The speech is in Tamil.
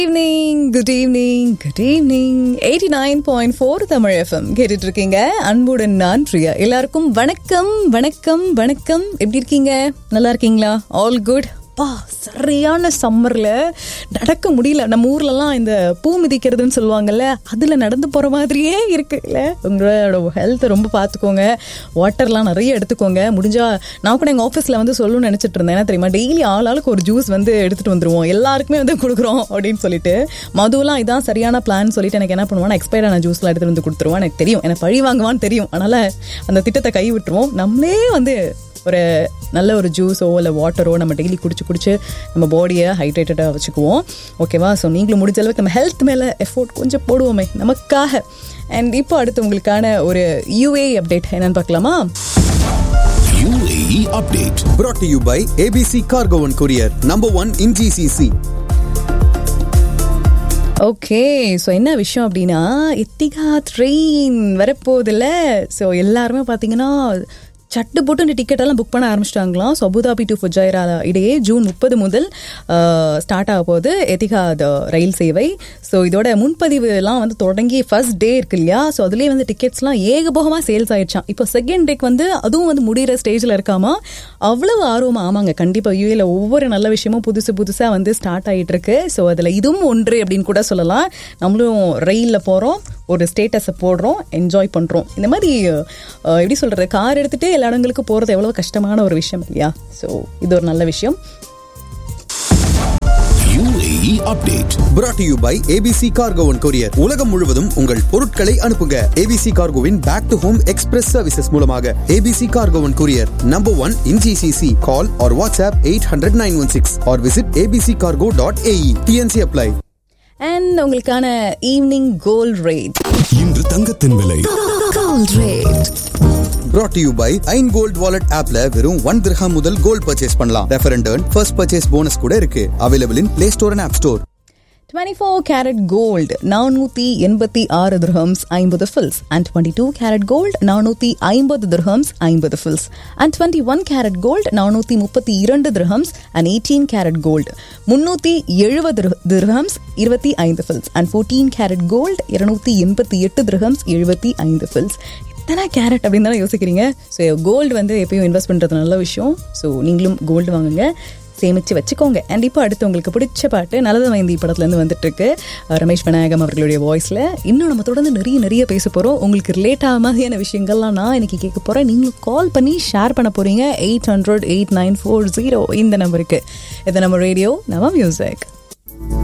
Evening good evening good evening eighty nine point four Tamil F M கேட்டுட்டு இருக்கீங்க அன்புடன் நான் பிரியா எல்லாருக்கும் வணக்கம் வணக்கம் வணக்கம் எப்படி இருக்கீங்க நல்லா இருக்கீங்களா ஆல் குட் பா சரியான சம்மரில் நடக்க முடியல நம்ம ஊர்லலாம் இந்த பூ மிதிக்கிறதுன்னு சொல்லுவாங்கல்ல அதில் நடந்து போகிற மாதிரியே இருக்குல்ல உங்களோட ஹெல்த்தை ரொம்ப பார்த்துக்கோங்க வாட்டர்லாம் நிறைய எடுத்துக்கோங்க முடிஞ்சால் நான் கூட எங்கள் ஆஃபீஸில் வந்து சொல்லணும்னு நினச்சிட்டு இருந்தேன் என்ன தெரியுமா டெய்லி ஆள் ஆளுக்கு ஒரு ஜூஸ் வந்து எடுத்துகிட்டு வந்துருவோம் எல்லாருக்குமே வந்து கொடுக்குறோம் அப்படின்னு சொல்லிட்டு மதுவெல்லாம் இதான் சரியான பிளான் சொல்லிட்டு எனக்கு என்ன பண்ணுவான் எக்ஸ்பயர் ஆன ஜூஸ்லாம் எடுத்துகிட்டு வந்து கொடுத்துருவான் எனக்கு தெரியும் எனக்கு பழி வாங்குவான்னு தெரியும் அதனால் அந்த திட்டத்தை கை விட்டுருவோம் நம்மளே வந்து ஒரு நல்ல ஒரு ஜூஸோ இல்லை வாட்டரோ நம்ம டெய்லி குடிச்சு குடிச்சு நம்ம பாடியை ஹைட்ரேட்டடாக வச்சுக்குவோம் ஓகேவா ஸோ நீங்களும் முடிஞ்ச அளவுக்கு நம்ம ஹெல்த் மேலே எஃபோர்ட் கொஞ்சம் போடுவோமே நமக்காக அண்ட் இப்போ அடுத்து உங்களுக்கான ஒரு யூஏ அப்டேட் என்னன்னு பார்க்கலாமா UAE update. brought to you by ABC Cargo and Courier, number one in GCC. Okay so என்ன விஷயம் அப்படின்னா எத்திகா ட்ரெயின் வரப்போதில்ல ஸோ எல்லாருமே பார்த்தீங்கன்னா சட்டு போட்டு இந்த டிக்கெட் எல்லாம் புக் பண்ண ஆரம்பிச்சிட்டாங்களாம் ஸோ அபுதாபி டு ஃபுஜைரா இடையே ஜூன் முப்பது முதல் ஸ்டார்ட் ஆக போகுது எத்திகாத் ரயில் சேவை ஸோ இதோட முன்பதிவு எல்லாம் வந்து தொடங்கி ஃபர்ஸ்ட் டே இருக்கு இல்லையா ஸோ அதுலேயே வந்து டிக்கெட்ஸ்லாம் ஏகபோகமாக சேல்ஸ் ஆயிடுச்சான் இப்போ செகண்ட் டேக்கு வந்து அதுவும் வந்து முடிகிற ஸ்டேஜில் இருக்காமா அவ்வளவு ஆர்வமா ஆமாங்க கண்டிப்பாக யூஏல ஒவ்வொரு நல்ல விஷயமும் புதுசு புதுசாக வந்து ஸ்டார்ட் ஆகிட்டு இருக்கு ஸோ அதில் இதுவும் ஒன்று அப்படின்னு கூட சொல்லலாம் நம்மளும் ரயிலில் போகிறோம் ஒரு ஸ்டேட்டஸை போடுறோம் என்ஜாய் பண்ணுறோம் இந்த மாதிரி அஹ், எப்படி சொல்கிறது கார் எடுத்துகிட்டு எல்லா இடங்களுக்கும் போகிறது எவ்வளோ கஷ்டமான ஒரு விஷயம் இல்லையா ஸோ இது ஒரு நல்ல விஷயம் UAE update. brought to you by ABC Cargo and Courier. உலகம் முழுவதும் உங்கள் பொருட்களை அனுப்புங்க ABC Cargoவின் back to home express services மூலமாக ABC Cargo and Courier, number one in GCC. Call or WhatsApp 800 916 or visit abccargo.ae. TNC apply. And உங்களுக்கான ஈவினிங் கோல் ரேட் இன்று தங்கத்தின் விலை brought to you by Ain gold wallet ஆப்ல வெறும் ஒன் திரஹாம் முதல் கோல்ட் பர்ச்சேஸ் பண்ணலாம் refer and first purchase bonus கூட இருக்கு available in play store and app store twenty four carat gold நானூற்றி எண்பத்தி ஆறு திரஹம்ஸ் ஐம்பது fils and twenty two carat gold நானூற்றி ஐம்பது திரஹம்ஸ் ஐம்பது fils and twenty one carat gold நானூற்றி முப்பத்தி இரண்டு dirhams and eighteen carat gold முன்னூற்றி எழுபது திரஹம்ஸ் இருபத்தி ஐந்து fils and fourteen carat gold இருநூத்தி எண்பத்தி எட்டு திரஹம்ஸ் எழுபத்தி ஐந்து ஃபில்ஸ் இத்தனை கேரட் அப்படின்னு தானே யோசிக்கிறீங்க ஸோ கோல்டு வந்து எப்பயும் இன்வெஸ்ட் பண்ணுறது நல்ல விஷயம் ஸோ நீங்களும் கோல்டு வாங்குங்க சேமிச்சு வச்சுக்கோங்க அண்ட் இப்போ அடுத்து உங்களுக்கு பிடிச்ச பாட்டு நல்லது வைந்தி படத்துலேருந்து வந்துட்டு இருக்கு அஹ் ரமேஷ் விநாயகம் அவர்களுடைய வாய்ஸில் இன்னும் நம்ம தொடர்ந்து நிறைய நிறைய பேச போகிறோம் உங்களுக்கு ரிலேட் ஆக மாதிரியான விஷயங்கள்லாம் நான் இன்னைக்கு கேட்க போகிறேன் நீங்களும் கால் பண்ணி ஷேர் பண்ண போகிறீங்க eight hundred eight nine four zero இந்த நம்பருக்கு இது நம்ம ரேடியோ நம்ம மியூசிக்